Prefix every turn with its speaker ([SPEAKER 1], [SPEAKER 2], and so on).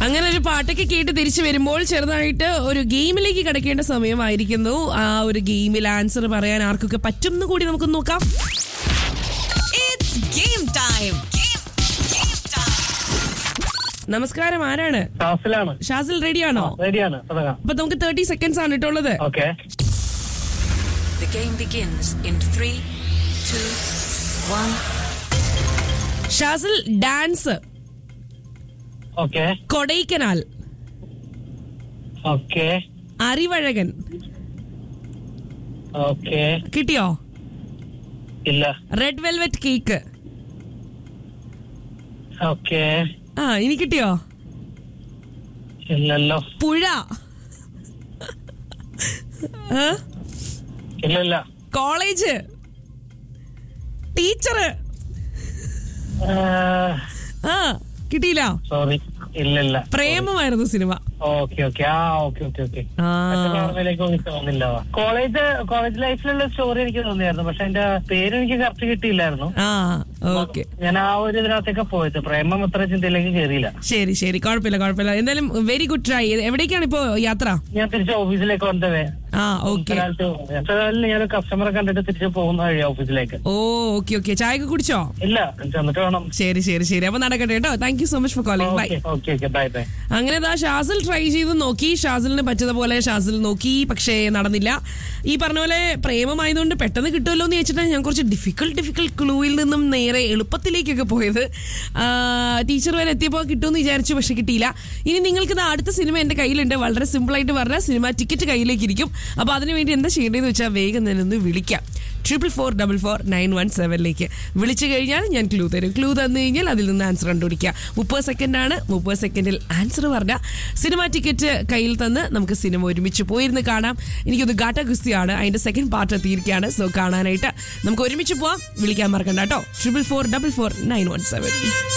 [SPEAKER 1] അങ്ങനെ ഒരു പാട്ടൊക്കെ കേട്ട് തിരിച്ചു വരുമ്പോൾ ചെറുതായിട്ട് ഒരു ഗെയിമിലേക്ക് കിടക്കേണ്ട സമയമായിരിക്കുന്നു ആ ഒരു ഗെയിമിൽ ആൻസർ പറയാൻ ആർക്കൊക്കെ പറ്റും എന്ന് കൂടി നമുക്ക് നോക്കാം
[SPEAKER 2] It's game time. Game, game time.
[SPEAKER 1] നമസ്കാരം ആരാണ്
[SPEAKER 3] ക്ലാസ്സിലാണ്
[SPEAKER 1] ഷാസിൽ റെഡിയാണോ
[SPEAKER 3] റെഡിയാണ് തുടങ്ങാം
[SPEAKER 1] അപ്പൊ നമുക്ക് തേർട്ടി സെക്കൻഡ്സ് ആണ് ഇട്ടുള്ളത്
[SPEAKER 3] okay
[SPEAKER 2] The game begins in three, two, one.
[SPEAKER 1] Shasil dance
[SPEAKER 3] okay
[SPEAKER 1] Kodaikanal
[SPEAKER 3] okay
[SPEAKER 1] Arivazhagan
[SPEAKER 3] okay
[SPEAKER 1] കിട്ടിയോ
[SPEAKER 3] ഇല്ല
[SPEAKER 1] റെഡ് വെൽവെറ്റ് കേക്ക്
[SPEAKER 3] ഓക്കെ
[SPEAKER 1] ആ ഇനി കിട്ടിയോ
[SPEAKER 3] ഇല്ലല്ലോ
[SPEAKER 1] പുഴ ആ?
[SPEAKER 3] ഇല്ലല്ല
[SPEAKER 1] കോളേജ് ടീച്ചറ് ആ കിട്ടിയില്ല
[SPEAKER 3] സോറി ഇല്ലല്ല
[SPEAKER 1] പ്രേമമായിരുന്നു സിനിമ
[SPEAKER 3] ഓക്കെ ഓക്കെ ആ ഓക്കെ ഓക്കെ ഓക്കെ
[SPEAKER 1] ആ
[SPEAKER 3] ഓർമ്മയിലേക്ക് എനിക്ക് തോന്നില്ല കോളേജ് കോളേജ് ലൈഫിലുള്ള സ്റ്റോറി എനിക്ക് തോന്നിയായിരുന്നു പക്ഷെ എന്റെ പേര് എനിക്ക് കറക്റ്റ് കിട്ടിയില്ലായിരുന്നു
[SPEAKER 1] ആ ഓക്കെ
[SPEAKER 3] ഞാൻ ആ ഒരു ഇതിനകത്തേക്ക് പോയത് പ്രേമം അത്ര ചിന്തയിലേക്ക് കയറിയില്ല
[SPEAKER 1] ശരി ശരി കുഴപ്പമില്ല കുഴപ്പമില്ല എന്തായാലും വെരി ഗുഡ് ട്രൈ എവിടേക്കാണ് ഇപ്പോ യാത്ര
[SPEAKER 3] ഞാൻ തിരിച്ച് ഓഫീസിലേക്ക് വന്നതേ
[SPEAKER 1] ആ ഓക്കെ
[SPEAKER 3] ഞാൻ കസ്റ്റമറെ കണ്ടിട്ട് തിരിച്ച് പോകുന്ന വഴി ഓഫീസിലേക്ക്
[SPEAKER 1] ഓ ഓക്കെ ഓക്കെ ചായ ഒക്കെ കുടിച്ചോ
[SPEAKER 3] ഇല്ല ചെന്നിട്ട് വേണം
[SPEAKER 1] ശരി ശരി ശരി അപ്പൊ നടക്കട്ടെ കേട്ടോ thank you so much for calling bye
[SPEAKER 3] okay okay okay bye bye
[SPEAKER 1] അങ്ങനെ ദാ ഷാസിൽ ട്രൈ ചെയ്ത് നോക്കി ഷാസിലിന് പറ്റിയതുപോലെ ഷാസിൽ നോക്കി പക്ഷേ നടന്നില്ല ഈ പറഞ്ഞ പോലെ പ്രേമമായതുകൊണ്ട് പെട്ടെന്ന് കിട്ടുമല്ലോ എന്ന് വെച്ചിട്ടാണ് ഞാൻ കുറച്ച് ഡിഫിക്കൽട്ട് ഡിഫിക്കൽട്ട് ക്ലൂവിൽ നിന്നും നേരെ എളുപ്പത്തിലേക്കൊക്കെ പോയത് ടീച്ചർ വരെ എത്തിയപ്പോൾ കിട്ടുമെന്ന് വിചാരിച്ചു പക്ഷെ കിട്ടിയില്ല ഇനി നിങ്ങൾക്ക് ദാ അടുത്ത സിനിമ എൻ്റെ കയ്യിലുണ്ട് വളരെ സിമ്പിളായിട്ട് പറഞ്ഞാൽ സിനിമ ടിക്കറ്റ് കയ്യിലേക്ക് ഇരിക്കും അപ്പോൾ അതിനുവേണ്ടി എന്താ ചെയ്യേണ്ടതെന്ന് വെച്ചാൽ വേഗം തന്നെ ഒന്ന് വിളിക്കാം triple four double four nine one സെവനിലേക്ക് വിളിച്ചു കഴിഞ്ഞാൽ ഞാൻ ക്ലൂ തരും ക്ലൂ തന്നു കഴിഞ്ഞാൽ അതിൽ നിന്ന് ആൻസർ കണ്ടുപിടിക്കുക മുപ്പത് സെക്കൻഡ് ആണ് മുപ്പത് സെക്കൻഡിൽ ആൻസർ പറഞ്ഞ സിനിമ ടിക്കറ്റ് കയ്യിൽ തന്ന് നമുക്ക് സിനിമ ഒരുമിച്ച് പോയിരുന്ന് കാണാം എനിക്കൊന്ന് ഗാട്ട ഗുസ്തിയാണ് അതിന്റെ സെക്കൻഡ് പാർട്ട് എത്തിയിരിക്കുകയാണ് സോ കാണാനായിട്ട് നമുക്ക് ഒരുമിച്ച് പോവാം വിളിക്കാൻ മറക്കണ്ട കേട്ടോ triple four double four nine one seven